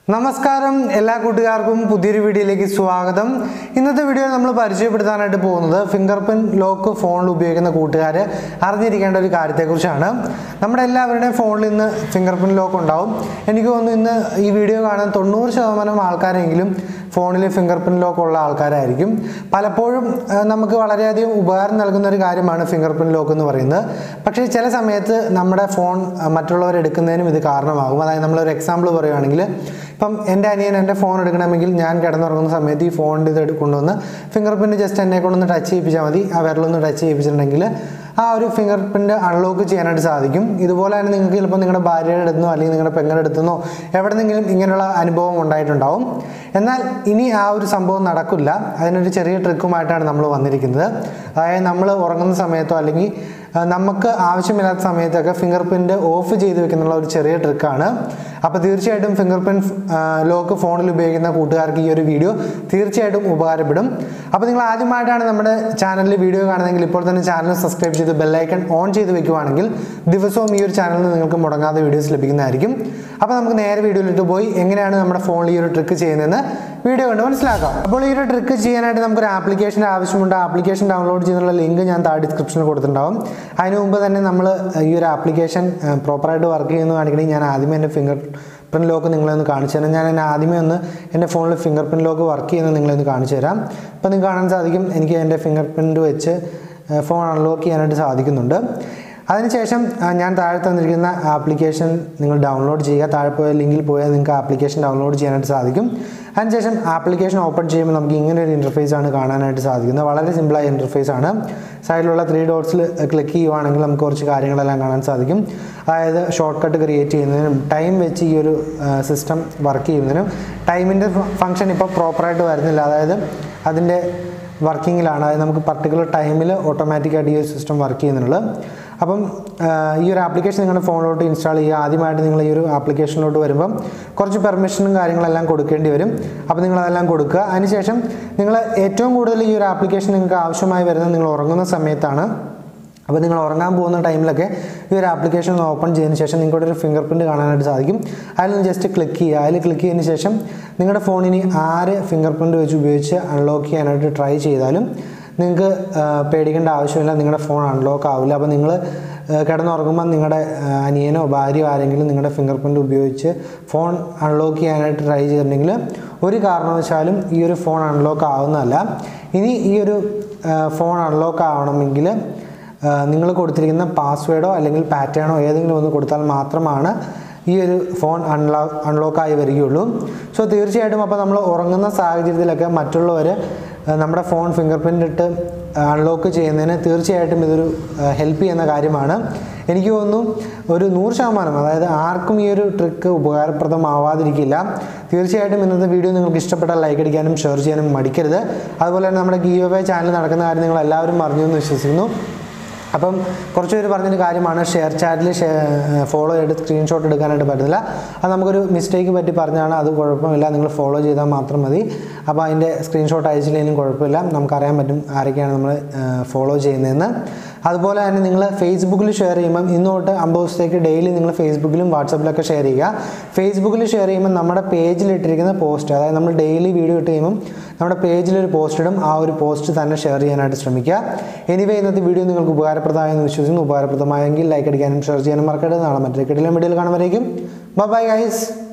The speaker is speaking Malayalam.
നമസ്കാരം എല്ലാ കൂട്ടുകാർക്കും പുതിയൊരു വീഡിയോയിലേക്ക് സ്വാഗതം ഇന്നത്തെ വീഡിയോയിൽ നമ്മൾ പരിചയപ്പെടുത്താനായിട്ട് പോകുന്നത് ഫിംഗർ പ്രിന്റ് ലോക്ക് ഫോണിൽ ഉപയോഗിക്കുന്ന കൂട്ടുകാർ അറിഞ്ഞിരിക്കേണ്ട ഒരു കാര്യത്തെക്കുറിച്ചാണ് നമ്മുടെ എല്ലാവരുടെയും ഫോണിൽ ഇന്ന് ഫിംഗർ പ്രിന്റ് ലോക്ക് ഉണ്ടാവും എനിക്ക് തോന്നുന്നു ഇന്ന് ഈ വീഡിയോ കാണുന്ന തൊണ്ണൂറ് ശതമാനം ആൾക്കാരെങ്കിലും ഫോണിൽ ഫിംഗർ പ്രിന്റ് ലോക്ക് ഉള്ള ആൾക്കാരായിരിക്കും പലപ്പോഴും ആ, നമുക്ക് വളരെയധികം ഉപകാരം നൽകുന്ന ഒരു കാര്യമാണ് ഫിംഗർ പ്രിന്റ് ലോക്ക് എന്ന് പറയുന്നത് പക്ഷേ ചില സമയത്ത് നമ്മുടെ ഫോൺ ആ, മറ്റുള്ളവർ എടുക്കുന്നതിനും ഇത് കാരണമാകും അതായത് നമ്മളൊരു എക്സാമ്പിൾ പറയുകയാണെങ്കിൽ ഇപ്പം എൻ്റെ അനിയൻ എൻ്റെ ഫോൺ എടുക്കണമെങ്കിൽ ഞാൻ കിടന്നുറങ്ങുന്ന സമയത്ത് ഈ ഫോണിൻ്റെ ഇത് എടു- കൊണ്ടുവന്ന് ഫിംഗർ പ്രിന്റ് ജസ്റ്റ് എന്നെ കൊണ്ടൊന്ന് ടച്ച് ചെയ്യിപ്പിച്ചാൽ മതി ആ വിരലൊന്ന് ടച്ച് ചെയ്യിപ്പിച്ചിട്ടുണ്ടെങ്കിൽ ആ ഒരു ഫിംഗർ പ്രിന്റ് അൺലോക്ക് ചെയ്യാനായിട്ട് സാധിക്കും ഇതുപോലെ തന്നെ നിങ്ങൾക്ക് ചിലപ്പോൾ നിങ്ങളുടെ ഭാര്യയുടെ അടുത്തുനിന്നോ അല്ലെങ്കിൽ നിങ്ങളുടെ പെങ്ങളുടെ അടുത്തുനിന്നോ എവിടെന്നെങ്കിലും ഇങ്ങനെയുള്ള അനുഭവം ഉണ്ടായിട്ടുണ്ടാവും എന്നാൽ ഇനി ആ ഒരു സംഭവം നടക്കില്ല അതിനൊരു ചെറിയ ട്രിക്കുമായിട്ടാണ് നമ്മൾ വന്നിരിക്കുന്നത് അതായത് നമ്മൾ ഉറങ്ങുന്ന സമയത്തോ അല്ലെങ്കിൽ ആ, നമുക്ക് ആവശ്യമില്ലാത്ത സമയത്തൊക്കെ ഫിംഗർ പ്രിന്റ് ഓഫ് ചെയ്ത് വെക്കുന്നുള്ള ഒരു ചെറിയ ട്രിക്കാണ് അപ്പോൾ തീർച്ചയായിട്ടും ഫിംഗർ പ്രിന്റ് ലോക്ക് ഫോണിൽ ഉപയോഗിക്കുന്ന കൂട്ടുകാർക്ക് ഈ ഒരു വീഡിയോ തീർച്ചയായിട്ടും ഉപകാരപ്പെടും അപ്പോൾ നിങ്ങൾ ആദ്യമായിട്ടാണ് നമ്മുടെ ചാനലിൽ വീഡിയോ കാണുന്നതെങ്കിൽ ഇപ്പോൾ തന്നെ ചാനൽ സബ്സ്ക്രൈബ് ചെയ്ത് ബെല്ലൈക്കൺ ഓൺ ചെയ്ത് വെക്കുവാണെങ്കിൽ ദിവസവും ഈ ഒരു ചാനലിൽ നിന്ന് നിങ്ങൾക്ക് മുടങ്ങാതെ വീഡിയോസ് ലഭിക്കുന്നതായിരിക്കും അപ്പോൾ നമുക്ക് നേരെ വീഡിയോയിലിട്ട് പോയി എങ്ങനെയാണ് നമ്മുടെ ഫോണിൽ ഈ ഒരു ട്രിക്ക് ചെയ്യുന്നതെന്ന് വീഡിയോ കണ്ട് മനസ്സിലാക്കാം അപ്പോൾ ഈ ഒരു ട്രിക്ക് ചെയ്യാനായിട്ട് നമുക്കൊരു ആപ്ലിക്കേഷൻ്റെ ആവശ്യമുണ്ട് ആപ്ലിക്കേഷൻ ഡൗൺലോഡ് ചെയ്യുന്നുള്ള ലിങ്ക് ഞാൻ താഴെ ഡിസ്ക്രിപ്ഷനിൽ കൊടുത്തിട്ടുണ്ടാവും അതിന് മുമ്പ് തന്നെ നമ്മൾ ഈ ഒരു ആപ്ലിക്കേഷൻ പ്രോപ്പറായിട്ട് വർക്ക് ചെയ്യുന്നു കാണിക്കണമെങ്കിൽ ഞാൻ ആദ്യമേ എൻ്റെ ഫിംഗർ പ്രിൻറ്റ് ലോക്ക് നിങ്ങളെ ഒന്ന് കാണിച്ചു തരാം ഞാൻ എന്നെ ആദ്യമേ ഒന്ന് എൻ്റെ ഫോണിൽ ഫിംഗർ പ്രിൻറ്റ് ലോക്ക് വർക്ക് ചെയ്യുന്നത് നിങ്ങളെ ഒന്ന് കാണിച്ചു തരാം അപ്പോൾ നിങ്ങൾക്ക് കാണാൻ സാധിക്കും എനിക്ക് എൻ്റെ ഫിംഗർ പ്രിൻറ്റ് വെച്ച് ഫോൺ അൺലോക്ക് ചെയ്യാനായിട്ട് സാധിക്കുന്നുണ്ട് അതിനുശേഷം ആ, ഞാൻ താഴെ തന്നിരിക്കുന്ന ആപ്ലിക്കേഷൻ നിങ്ങൾ ഡൗൺലോഡ് ചെയ്യുക താഴെ പോയ ലിങ്കിൽ പോയാൽ നിങ്ങൾക്ക് ആപ്ലിക്കേഷൻ ഡൗൺലോഡ് ചെയ്യാനായിട്ട് സാധിക്കും അതിനുശേഷം ആപ്ലിക്കേഷൻ ഓപ്പൺ ചെയ്യുമ്പോൾ നമുക്ക് ഇങ്ങനെ ഒരു ഇൻ്റർഫേസ് ആണ് കാണാനായിട്ട് സാധിക്കുന്നത് വളരെ സിമ്പിളായ ഇൻ്റർഫേസ് ആണ് സൈഡിലുള്ള ത്രീ ഡോട്ട്സിൽ ക്ലിക്ക് ചെയ്യുവാണെങ്കിൽ നമുക്ക് കുറച്ച് കാര്യങ്ങളെല്ലാം കാണാൻ സാധിക്കും അതായത് ഷോർട്ട് കട്ട് ക്രിയേറ്റ് ചെയ്യുന്നതിനും ടൈം വെച്ച് ഈ ഒരു സിസ്റ്റം വർക്ക് ചെയ്യുന്നതിനും ടൈമിൻ്റെ ഫംഗ്ഷൻ ഇപ്പോൾ പ്രോപ്പറായിട്ട് വരുന്നില്ല അതായത് അതിൻ്റെ വർക്കിങ്ങിലാണ് അതായത് നമുക്ക് പർട്ടിക്കുലർ ടൈമിൽ ഓട്ടോമാറ്റിക്കായിട്ട് ഈ ഒരു സിസ്റ്റം വർക്ക് ചെയ്യുന്നുള്ളൂ അപ്പം ആ, ഈ ഒരു ആപ്ലിക്കേഷൻ നിങ്ങളുടെ ഫോണിലോട്ട് ഇൻസ്റ്റാൾ ചെയ്യുക ആദ്യമായിട്ട് നിങ്ങൾ ഈ ഒരു ആപ്ലിക്കേഷനിലോട്ട് വരുമ്പം കുറച്ച് പെർമിഷനും കാര്യങ്ങളെല്ലാം കൊടുക്കേണ്ടി വരും അപ്പോൾ നിങ്ങൾ അതെല്ലാം കൊടുക്കുക അതിനുശേഷം നിങ്ങൾ ഏറ്റവും കൂടുതൽ ഈ ഒരു ആപ്ലിക്കേഷൻ നിങ്ങൾക്ക് ആവശ്യമായി വരുന്നത് നിങ്ങൾ ഉറങ്ങുന്ന സമയത്താണ് അപ്പോൾ നിങ്ങൾ ഉറങ്ങാൻ പോകുന്ന ടൈമിലൊക്കെ ഈ ഒരു ആപ്ലിക്കേഷൻ ഒന്ന് ഓപ്പൺ ചെയ്തതിന് ശേഷം നിങ്ങളുടെ ഒരു ഫിംഗർ പ്രിൻറ്റ് കാണാനായിട്ട് സാധിക്കും അതിൽ ജസ്റ്റ് ക്ലിക്ക് ചെയ്യുക അതിൽ ക്ലിക്ക് ചെയ്തതിന് ശേഷം നിങ്ങളുടെ ഫോണിന് ആര് ഫിംഗർ പ്രിൻറ്റ് വെച്ച് ഉപയോഗിച്ച് അൺലോക്ക് ചെയ്യാനായിട്ട് ട്രൈ ചെയ്താലും നിങ്ങൾക്ക് ആ, പേടിക്കേണ്ട ആവശ്യമില്ല നിങ്ങളുടെ ഫോൺ അൺലോക്ക് ആവില്ല അപ്പോൾ നിങ്ങൾ കിടന്നുറങ്ങുമ്പോൾ നിങ്ങളുടെ ആ, അനിയനോ ഭാര്യയോ ആരെങ്കിലും നിങ്ങളുടെ ഫിംഗർ പ്രിൻറ്റ് ഉപയോഗിച്ച് ഫോൺ അൺലോക്ക് ചെയ്യാനായിട്ട് ട്രൈ ചെയ്തിട്ടുണ്ടെങ്കിൽ ഒരു കാരണവശാലും ഈ ഒരു ഫോൺ അൺലോക്ക് ആവുന്നതല്ല ഇനി ഈ ഒരു ആ, ഫോൺ അൺലോക്ക് ആവണമെങ്കിൽ നിങ്ങൾ കൊടുത്തിരിക്കുന്ന പാസ്വേഡോ അല്ലെങ്കിൽ പാറ്റേണോ ഏതെങ്കിലും ഒന്ന് കൊടുത്താൽ മാത്രമാണ് ഈ ഒരു ഫോൺ അൺലോ അൺലോക്കായി വരികയുള്ളൂ സോ തീർച്ചയായിട്ടും അപ്പോൾ നമ്മൾ ഉറങ്ങുന്ന സാഹചര്യത്തിലൊക്കെ മറ്റുള്ളവർ നമ്മുടെ ഫോൺ ഫിംഗർ പ്രിൻ്റ് ഇട്ട് അൺലോക്ക് ചെയ്യുന്നതിന് തീർച്ചയായിട്ടും ഇതൊരു ഹെൽപ്പ് ചെയ്യുന്ന കാര്യമാണ് എനിക്ക് തോന്നുന്നു ഒരു നൂറ് ശതമാനം അതായത് ആർക്കും ഈ ഒരു ട്രിക്ക് ഉപകാരപ്രദമാവാതിരിക്കില്ല തീർച്ചയായിട്ടും ഇന്നത്തെ വീഡിയോ നിങ്ങൾക്ക് ഇഷ്ടപ്പെട്ടാൽ ലൈക്ക് അടിക്കാനും ഷെയർ ചെയ്യാനും മടിക്കരുത് അതുപോലെ തന്നെ നമ്മുടെ ഗീവ് അവേ ചാനൽ നടക്കുന്ന കാര്യം നിങ്ങൾ എല്ലാവരും അറിഞ്ഞു എന്ന് വിശ്വസിക്കുന്നു അപ്പം കുറച്ച് പേര് പറഞ്ഞൊരു കാര്യമാണ് ഷെയർ ചാറ്റിൽ ഫോളോ ചെയ്ത് സ്ക്രീൻഷോട്ട് എടുക്കാനായിട്ട് പറ്റത്തില്ല അത് നമുക്കൊരു മിസ്റ്റേക്ക് പറ്റി പറഞ്ഞാണ് അത് കുഴപ്പമില്ല നിങ്ങൾ ഫോളോ ചെയ്താൽ മാത്രം മതി അപ്പോൾ അതിൻ്റെ സ്ക്രീൻഷോട്ട് അയച്ചില്ലെങ്കിലും കുഴപ്പമില്ല നമുക്കറിയാൻ പറ്റും ആരൊക്കെയാണ് നമ്മൾ ഫോളോ ചെയ്യുന്നതെന്ന് അതുപോലെ തന്നെ നിങ്ങൾ ഫേസ്ബുക്കിൽ ഷെയർ ചെയ്യുമ്പം ഇന്ന് തൊട്ട് അമ്പത് ദിവസത്തേക്ക് ഡെയിലി നിങ്ങൾ ഫേസ്ബുക്കിലും വാട്സപ്പിലൊക്കെ ഷെയർ ചെയ്യുക ഫേസ്ബുക്കിൽ ഷെയർ ചെയ്യുമ്പോൾ നമ്മുടെ പേജിൽ ഇട്ടിരിക്കുന്ന പോസ്റ്റ് അതായത് നമ്മൾ ഡെയിലി വീഡിയോ ഇട്ട് കഴിയുമ്പം നമ്മുടെ പേജിൽ ഒരു പോസ്റ്റ് ഇടും ആ ഒരു പോസ്റ്റ് തന്നെ ഷെയർ ചെയ്യാനായിട്ട് ശ്രമിക്കുക എനിവേ ഇന്നത്തെ വീഡിയോ നിങ്ങൾക്ക് ഉപകാരപ്രദമായെന്ന് വിശ്വസിക്കുന്നു ഉപകാരപ്രദമായെങ്കിൽ ലൈക്ക് അടിക്കാനും ഷെയർ ചെയ്യാനും മറക്കരുത് നാളെ മറ്റൊരു കിടിലം വീഡിയോയിൽ കാണുമ്പോഴേക്കും ബൈ ഗൈസ്